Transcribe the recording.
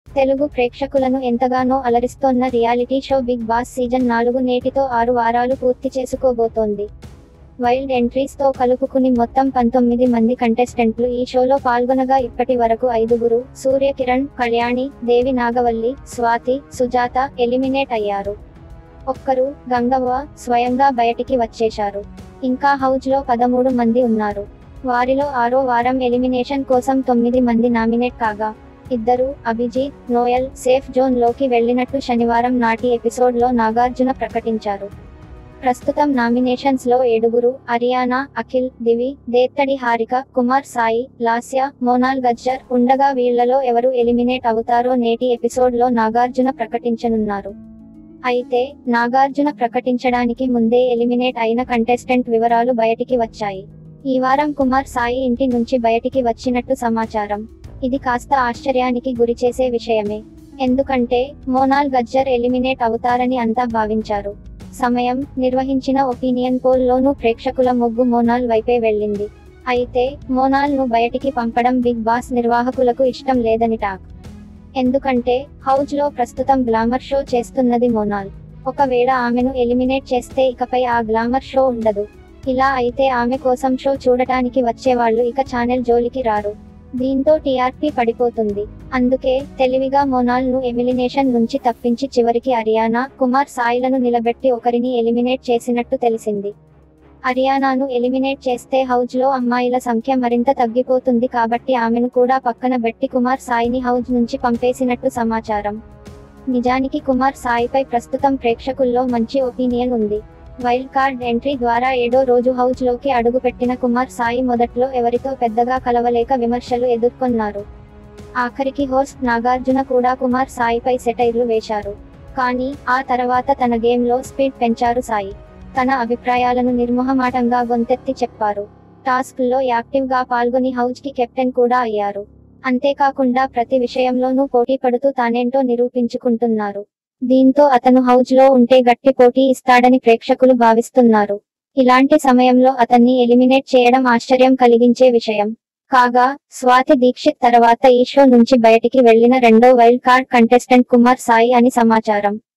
తెలుగు ప్రేక్షకులను ఎంతగానో అలరిస్తోన్న reality show Bigg Boss season నాలుగు నేటితో ఆరు వారాలు పూర్తి చేసుకోబోతోంది వైల్డ్ ఎంట్రీస్ తో కలుపుకుని మొత్తం పంతొమ్మిది మంది కంటెస్టెంట్లు ఈ షోలో పాల్గొనగా ఇప్పటి వరకు ఐదుగురు సూర్య కిరణ్ కళ్యాణి దేవి నాగవల్లి స్వాతి సుజాత ఎలిమినేట్ అయ్యారు ఒక్కరు గంగవ్వ స్వయంగా బయటికి వచ్చేశారు ఇంకా హౌజ్ లో పదమూడు మంది ఉన్నారు వారిలో ఆరో వారం ఎలిమినేషన్ కోసం తొమ్మిది మంది నామినేట్ కాగా ఇద్దరు అభిజిత్ నోయల్ సేఫ్ జోన్ లోకి వెళ్లినట్టు శనివారం నాటి ఎపిసోడ్ లో నాగార్జున ప్రకటించారు ప్రస్తుతం నామినేషన్స్ లో ఏడుగురు అరియానా అఖిల్ దివి దేత్తడి హారిక కుమార్ సాయి లాస్య మోనాల్ గజ్జర్ ఉండగా వీళ్లలో ఎవరు ఎలిమినేట్ అవుతారో నేటి ఎపిసోడ్ లో నాగార్జున ప్రకటించనున్నారు అయితే నాగార్జున ప్రకటించడానికి ముందే ఎలిమినేట్ అయిన కంటెస్టెంట్ వివరాలు బయటికి వచ్చాయి ఈ వారం కుమార్ సాయి ఇంటి నుంచి బయటికి వచ్చినట్టు సమాచారం ఇది కాస్త ఆశ్చర్యానికి గురిచేసే విషయమే ఎందుకంటే మోనాల్ గజ్జర్ ఎలిమినేట్ అవుతారని అంతా భావించారు సమయం నిర్వహించిన ఒపీనియన్ పోల్ లోనూ ప్రేక్షకుల మొగ్గు మోనాల్ వైపే వెళ్ళింది అయితే మోనాల్ ను బయటికి పంపడం బిగ్ బాస్ నిర్వాహకులకు ఇష్టం లేదని టాక్ ఎందుకంటే హౌజ్ లో ప్రస్తుతం గ్లామర్ షో చేస్తున్నది మోనాల్ ఒకవేళ ఆమెను ఎలిమినేట్ చేస్తే ఇకపై ఆ గ్లామర్ షో ఉండదు ఇలా అయితే ఆమె కోసం షో చూడటానికి వచ్చేవాళ్ళు ఇక ఛానల్ జోలికి రారు దీంతో టీఆర్పీ పడిపోతుంది అందుకే తెలివిగా మోనాల్ ను ఎలిమినేషన్ నుంచి తప్పించి చివరికి అరియానా కుమార్ సాయిలను నిలబెట్టి ఒకరిని ఎలిమినేట్ చేసినట్టు తెలిసింది అరియానాను ఎలిమినేట్ చేస్తే హౌజ్ లో అమ్మాయిల సంఖ్య మరింత తగ్గిపోతుంది కాబట్టి ఆమెను కూడా పక్కన బెట్టి కుమార్ సాయిని హౌజ్ నుంచి పంపేసినట్టు సమాచారం నిజానికి కుమార్ సాయిపై ప్రస్తుతం ప్రేక్షకుల్లో మంచి ఒపీనియన్ ఉంది వైల్డ్ కార్డ్ ఎంట్రీ ద్వారా ఏడో రోజు హౌజ్ లోకి అడుగుపెట్టిన కుమార్ సాయి మొదట్లో ఎవరితో పెద్దగా కలవలేక విమర్శలు ఎదుర్కొన్నారు ఆఖరికి హోస్ట్ నాగార్జున కూడా కుమార్ సాయిపై సెటైర్లు వేశారు కానీ ఆ తర్వాత తన గేమ్లో స్పీడ్ పెంచారు సాయి తన అభిప్రాయాలను నిర్మోహమాటంగా గొంతెత్తి చెప్పారు టాస్క్ల్లో యాక్టివ్గా పాల్గొని హౌజ్కి కెప్టెన్ కూడా అయ్యారు అంతేకాకుండా ప్రతి విషయంలోనూ పోటీ పడుతూ తానేంటో నిరూపించుకుంటున్నారు దీంతో అతను హౌజ్ లో ఉంటే గట్టి పోటీ ఇస్తాడని ప్రేక్షకులు భావిస్తున్నారు ఇలాంటి సమయంలో అతన్ని ఎలిమినేట్ చేయడం ఆశ్చర్యం కలిగించే విషయం కాగా స్వాతి దీక్షిత్ తర్వాత ఈ షో నుంచి బయటికి వెళ్లిన రెండో wild card contestant Kumar Sai అని సమాచారం